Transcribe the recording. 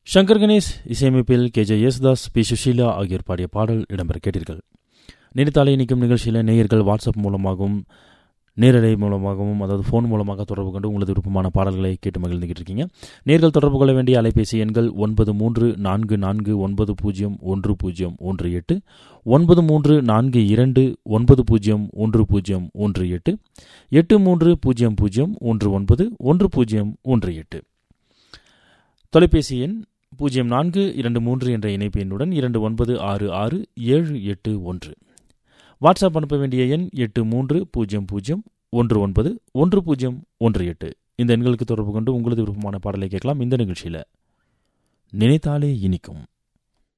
சங்கர் கணேஷ் இசையமைப்பில் K J Yesudas P Susheela ஆகியோர் பாடிய பாடல் இடம்பெற கேட்டீர்கள் நினைத்தாலே இனிக்கும் நிகழ்ச்சியில் நேயர்கள் வாட்ஸ்அப் மூலமாகவும் நேரலை மூலமாகவும் அதாவது ஃபோன் மூலமாக தொடர்பு கொண்டு உங்களது விருப்பமான பாடல்களை கேட்டு மகிழ்ந்துகிட்டு இருக்கீங்க நேர்கள் தொடர்பு கொள்ள வேண்டிய அலைபேசி எண்கள் ஒன்பது மூன்று நான்கு நான்கு ஒன்பது பூஜ்ஜியம் ஒன்று பூஜ்ஜியம் ஒன்று எட்டு ஒன்பது மூன்று நான்கு இரண்டு ஒன்பது பூஜ்ஜியம் ஒன்று பூஜ்ஜியம் ஒன்று எட்டு எட்டு மூன்று பூஜ்ஜியம் பூஜ்ஜியம் ஒன்று ஒன்பது ஒன்று பூஜ்ஜியம் ஒன்று எட்டு தொலைபேசி எண் பூஜ்ஜியம் நான்கு இரண்டு மூன்று என்ற இணைப்பு எண்ணுடன் இரண்டு ஒன்பது ஆறு ஆறு ஏழு எட்டு ஒன்று வாட்ஸ்அப் அனுப்ப வேண்டிய எண் எட்டு மூன்று பூஜ்ஜியம் பூஜ்ஜியம் ஒன்று ஒன்பது ஒன்று பூஜ்ஜியம் ஒன்று எட்டு இந்த எண்களுக்கு தொடர்பு கொண்டு உங்களது விருப்பமான பாடலை கேட்கலாம் இந்த நிகழ்ச்சியில் நினைத்தாலே இனிக்கும்